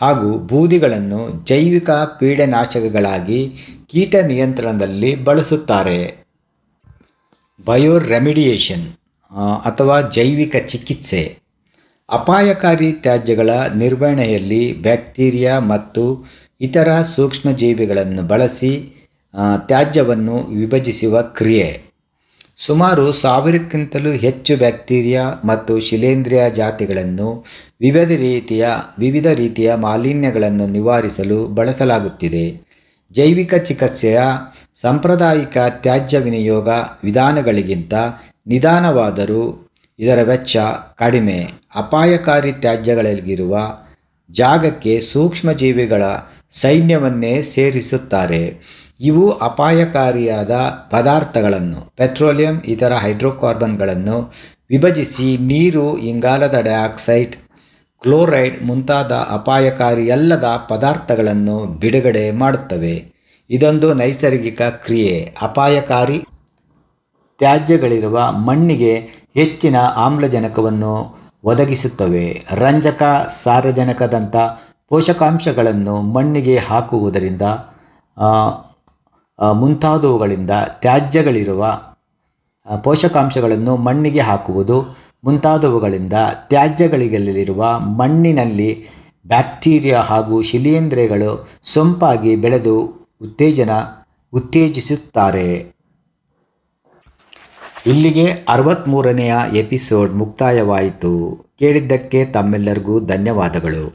ಹಾಗೂ ಬೂದಿಗಳನ್ನು ಜೈವಿಕ ಪೀಡನಾಶಕಗಳಾಗಿ ಕೀಟ ನಿಯಂತ್ರಣದಲ್ಲಿ ಬಳಸುತ್ತಾರೆ ಬಯೋ ರೆಮಿಡಿಯೇಷನ್ ಅಥವಾ ಜೈವಿಕ ಚಿಕಿತ್ಸೆ ಅಪಾಯಕಾರಿ ತ್ಯಾಜ್ಯಗಳ ನಿರ್ವಹಣೆಯಲ್ಲಿ ಬ್ಯಾಕ್ಟೀರಿಯಾ ಮತ್ತು ಇತರ ಸೂಕ್ಷ್ಮಜೀವಿಗಳನ್ನು ಬಳಸಿ ಆ, ತ್ಯಾಜ್ಯವನ್ನು ವಿಭಜಿಸುವ ಕ್ರಿಯೆ ಸುಮಾರು ಸಾವಿರಕ್ಕಿಂತಲೂ ಹೆಚ್ಚು ಬ್ಯಾಕ್ಟೀರಿಯಾ ಮತ್ತು ಶಿಲೇಂಧ್ರಿಯ ಜಾತಿಗಳನ್ನು ವಿವಿಧ ರೀತಿಯ ವಿವಿಧ ರೀತಿಯ ಮಾಲಿನ್ಯಗಳನ್ನು ನಿವಾರಿಸಲು ಬಳಸಲಾಗುತ್ತಿದೆ ಜೈವಿಕ ಚಿಕಿತ್ಸೆಯ ಸಾಂಪ್ರದಾಯಿಕ ತ್ಯಾಜ್ಯ ವಿನಿಯೋಗ ವಿಧಾನಗಳಿಗಿಂತ ನಿಧಾನವಾದರೂ ಇದರ ವೆಚ್ಚ ಕಡಿಮೆ ಅಪಾಯಕಾರಿ ತ್ಯಾಜ್ಯಗಳಿಗಿರುವ ಜಾಗಕ್ಕೆ ಸೂಕ್ಷ್ಮಜೀವಿಗಳ ಸೈನ್ಯವನ್ನೇ ಸೇರಿಸುತ್ತಾರೆ ಇವು ಅಪಾಯಕಾರಿಯಾದ ಪದಾರ್ಥಗಳನ್ನು ಪೆಟ್ರೋಲಿಯಂ ಇತರ ಹೈಡ್ರೋಕಾರ್ಬನ್ಗಳನ್ನು ವಿಭಜಿಸಿ ನೀರು ಇಂಗಾಲದ ಡೈಆಕ್ಸೈಡ್ ಕ್ಲೋರೈಡ್ ಮುಂತಾದ ಅಪಾಯಕಾರಿಯಲ್ಲದ ಪದಾರ್ಥಗಳನ್ನು ಬಿಡುಗಡೆ ಮಾಡುತ್ತವೆ ಇದೊಂದು ನೈಸರ್ಗಿಕ ಕ್ರಿಯೆ ಅಪಾಯಕಾರಿ ತ್ಯಾಜ್ಯಗಳಿರುವ ಮಣ್ಣಿಗೆ ಹೆಚ್ಚಿನ ಆಮ್ಲಜನಕವನ್ನು ಒದಗಿಸುತ್ತವೆ ರಂಜಕ ಸಾರಜನಕದಂಥ ಪೋಷಕಾಂಶಗಳನ್ನು ಮಣ್ಣಿಗೆ ಹಾಕುವುದರಿಂದ ಆ, ಆ, ಮುಂತಾದವುಗಳಿಂದ ತ್ಯಾಜ್ಯಗಳಿರುವ ಆ, ಪೋಷಕಾಂಶಗಳನ್ನು ಮಣ್ಣಿಗೆ ಹಾಕುವುದು ಮುಂತಾದವುಗಳಿಂದ ತ್ಯಾಜ್ಯಗಳಿಗೆಲ್ಲಿರುವ ಮಣ್ಣಿನಲ್ಲಿ ಬ್ಯಾಕ್ಟೀರಿಯಾ ಹಾಗೂ ಶಿಲೀಂಧ್ರಗಳು ಸೊಂಪಾಗಿ ಬೆಳೆದು ಉತ್ತೇಜನ ಉತ್ತೇಜಿಸುತ್ತಾರೆ ಇಲ್ಲಿಗೆ ಅರವತ್ತ್ಮೂರನೆಯ ಎಪಿಸೋಡ್ ಮುಕ್ತಾಯವಾಯಿತು ಕೇಳಿದ್ದಕ್ಕೆ ತಮ್ಮೆಲ್ಲರಿಗೂ ಧನ್ಯವಾದಗಳು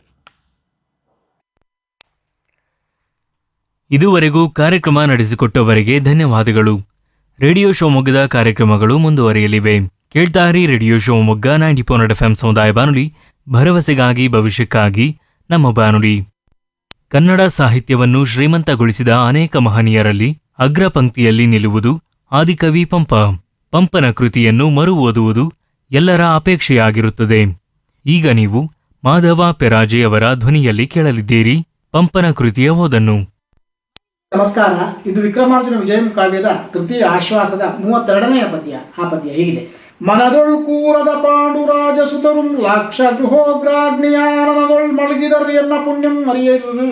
ಇದುವರೆಗೂ ಕಾರ್ಯಕ್ರಮ ನಡೆಸಿಕೊಟ್ಟವರಿಗೆ ಧನ್ಯವಾದಗಳು ರೇಡಿಯೋ ಶಿವಮೊಗ್ಗದ ಕಾರ್ಯಕ್ರಮಗಳು ಮುಂದುವರಿಯಲಿವೆ ಕೇಳ್ತಾರಿ radio Shivamogga ninety point F ಸಮುದಾಯ ಬಾನುಲಿ ಭರವಸೆಗಾಗಿ ಭವಿಷ್ಯಕ್ಕಾಗಿ ನಮ್ಮ ಬಾನುಲಿ ಕನ್ನಡ ಸಾಹಿತ್ಯವನ್ನು ಶ್ರೀಮಂತಗೊಳಿಸಿದ ಅನೇಕ ಮಹನೀಯರಲ್ಲಿ ಅಗ್ರ ಪಂಕ್ತಿಯಲ್ಲಿ ನಿಲ್ಲುವುದು ಆದಿಕವಿ ಪಂಪ ಪಂಪನ ಕೃತಿಯನ್ನು ಮರು ಓದುವುದು ಎಲ್ಲರ ಅಪೇಕ್ಷೆಯಾಗಿರುತ್ತದೆ ಈಗ ನೀವು ಮಾಧವ ಪೆರಾಜೆಯವರ ಧ್ವನಿಯಲ್ಲಿ ಕೇಳಲಿದ್ದೀರಿ ಪಂಪನ ಕೃತಿಯ ಓದನ್ನು ನಮಸ್ಕಾರ ಇದು ವಿಕ್ರಮಾರ್ಜುನ ವಿಜಯಂ ಕಾವ್ಯದ ತೃತೀಯ ಆಶ್ವಾಸದ ಮೂವತ್ತೆರಡನೆಯ ಪದ್ಯ ಆ ಪದ್ಯ ಹೀಗಿದೆ ಮನದೊಳ್ ಕೂರದ ಪಾಂಡುರಾಜ ಸುತರುಂ ಲಾಕ್ಷ ಗೃಹೋಗ್ರಾಗ್ನಿಯಾನನದೊಳ್ ಮಲಗಿದರ್ ಎನ್ನ ಪುಣ್ಯಂ ಮರಿಯರು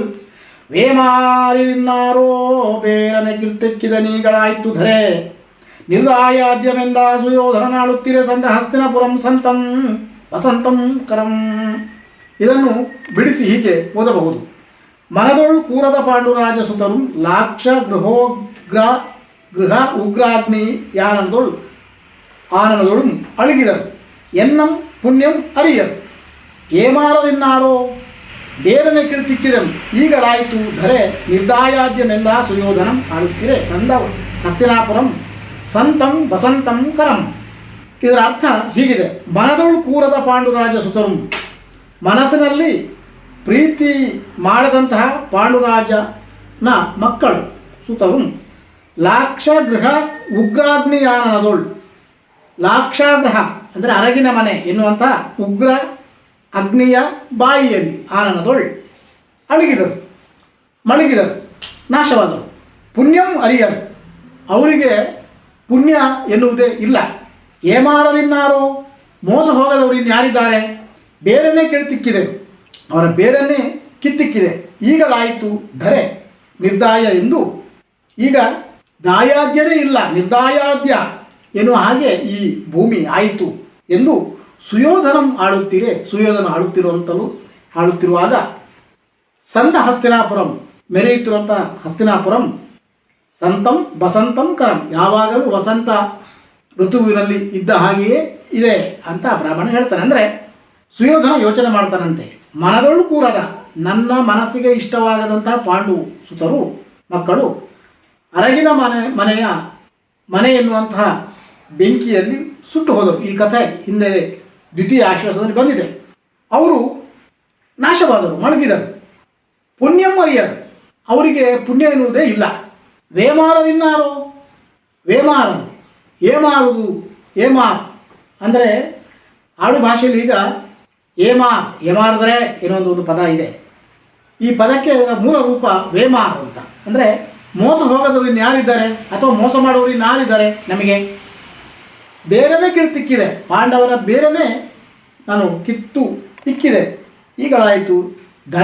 ವೇಮಾರಿನ್ನಾರೋ ಬೇರನೆ ಕೀರ್ತೆಕ್ಕಿದ ನೀಗಳಾಯ್ತು ಧರೆ ನಿರ್ದಾಯಾದ್ಯಮೆಂದ ಸುಯೋಧನನಾಡುತ್ತಿರೆ ಸಂದ ಹಸ್ತಿನಪುರಂ ಸಂತಂ ವಸಂತಂ ಕರಂ ಇದನ್ನು ಬಿಡಿಸಿ ಹೀಗೆ ಓದಬಹುದು ಮನದೊಳ್ ಕೂರದ ಪಾಂಡುರಾಜ ಸುತರು ಲಾಕ್ಷ ಗೃಹೋಗ್ರ ಗೃಹ ಉಗ್ರಾಗ್ನಿ ಯಾನದೊಳ್ ಆನನದೊಳು ಅಳುಗಿದರು ಎನ್ನಂ ಪುಣ್ಯಂ ಅರಿಯರು ಏಮಾರರಿನ್ನಾರೋ ಬೇರನೆ ಕಿಳ್ತಿಕ್ಕಿದನು ಈಗಳಾಯಿತು ಧರೆ ನಿರ್ದಾಯಾದ್ಯಮೆಂದ ಸುಯೋಧನಂ ಆಳುತ್ತಿರೆ ಸಂದ ಹಸ್ತಿನಾಪುರಂ ಸಂತಂ ವಸಂತಂ ಕರಂ ಇದರ ಅರ್ಥ ಹೀಗಿದೆ ಮನದೊಳು ಕೂರದ ಪಾಂಡುರಾಜ ಸುತರು ಮನಸ್ಸಿನಲ್ಲಿ ಪ್ರೀತಿ ಮಾಡದಂತಹ ಪಾಂಡುರಾಜನ ಮಕ್ಕಳು ಸುತರು ಲಾಕ್ಷ ಗೃಹ ಉಗ್ರಾಗ್ನಿಯಾನದೊಳ್ ಲಾಕ್ಷಾಗ್ರಹ ಅಂದರೆ ಅರಗಿನ ಮನೆ ಎನ್ನುವಂಥ ಉಗ್ರ ಅಗ್ನಿಯ ಬಾಯಿಯಲ್ಲಿ ಆನನದೊಳ್ ಅಳುಗಿದರು ಮಲಗಿದರು ನಾಶವಾದರು ಪುಣ್ಯಂ ಅರಿಯರು ಅವರಿಗೆ ಪುಣ್ಯ ಎನ್ನುವುದೇ ಇಲ್ಲ ಏಮಾರರಿನ್ನಾರೋ ಮೋಸ ಹೋಗದವರು ಇನ್ಯಾರಿದ್ದಾರೆ ಬೇರೆನೇ ಕೆಳತಿಕ್ಕಿದೆ ಅವರ ಬೇರನ್ನೇ ಕಿತ್ತಿಕ್ಕಿದೆ ಈಗಳಾಯಿತು ಧರೆ ನಿರ್ದಾಯ ಎಂದು ಈಗ ದಾಯಾದ್ಯರೇ ಇಲ್ಲ ನಿರ್ದಾಯಾದ್ಯ ಎನ್ನುವ ಹಾಗೆ ಈ ಭೂಮಿ ಆಯಿತು ಎಂದು ಸುಯೋಧನಂ ಆಳುತ್ತೀರೆ ಸುಯೋಧನ ಆಳುತ್ತಿರುವಂತಲೂ ಆಳುತ್ತಿರುವಾಗ ಸಂತ ಹಸ್ತಿನಾಪುರಂ ಮೆರೆಯುತ್ತಿರುವಂಥ ಹಸ್ತಿನಾಪುರಂ ಸಂತಂ ಬಸಂತಂ ಕರಂ ಯಾವಾಗಲೂ ವಸಂತ ಋತುವಿನಲ್ಲಿ ಇದ್ದ ಹಾಗೆಯೇ ಇದೆ ಅಂತ ಬ್ರಾಹ್ಮಣ ಹೇಳ್ತಾನೆ ಅಂದರೆ ಸುಯೋಧನ ಯೋಚನೆ ಮಾಡ್ತಾನಂತೆ ಮನದೊಳು ಕೂರದ ನನ್ನ ಮನಸ್ಸಿಗೆ ಇಷ್ಟವಾಗದಂತಹ ಪಾಂಡು ಸುತರು ಮಕ್ಕಳು ಅರಗಿನ ಮನೆ ಮನೆಯ ಮನೆ ಎನ್ನುವಂತಹ ಬೆಂಕಿಯಲ್ಲಿ ಸುಟ್ಟು ಹೋದರು ಈ ಕಥೆ ಹಿಂದೆ ದ್ವಿತೀಯ ಆಶ್ವಾಸದಲ್ಲಿ ಬಂದಿದೆ ಅವರು ನಾಶವಾದರು ಮಲಗಿದರು ಪುಣ್ಯಂ ಅರಿಯರು ಅವರಿಗೆ ಪುಣ್ಯ ಎನ್ನುವುದೇ ಇಲ್ಲ ವೇಮಾರರಿನ್ನಾರೋ ವೇಮಾರರು ಏಮಾರುದು ಏಮಾರ್ ಅಂದರೆ ಆಡು ಭಾಷೆಯಲ್ಲಿ ಈಗ ಏಮಾರ್ ಏಮಾರಿದರೆ ಏನೋ ಒಂದು ಪದ ಇದೆ ಈ ಪದಕ್ಕೆ ಮೂಲ ರೂಪ ವೇಮಾರ್ ಅಂತ ಅಂದರೆ ಮೋಸ ಹೋಗೋದವ್ರು ಇನ್ಯಾರಿದ್ದಾರೆ ಅಥವಾ ಮೋಸ ಮಾಡೋರು ಇನ್ಯಾರಿದ್ದಾರೆ ನಮಗೆ ಬೇರೆನೇ ಕಿತ್ತಿಕ್ಕಿದೆ ಪಾಂಡವರ ಬೇರೆನೇ ನಾನು ಕಿತ್ತು ಇಕ್ಕಿದೆ ಈಗಳಾಯಿತು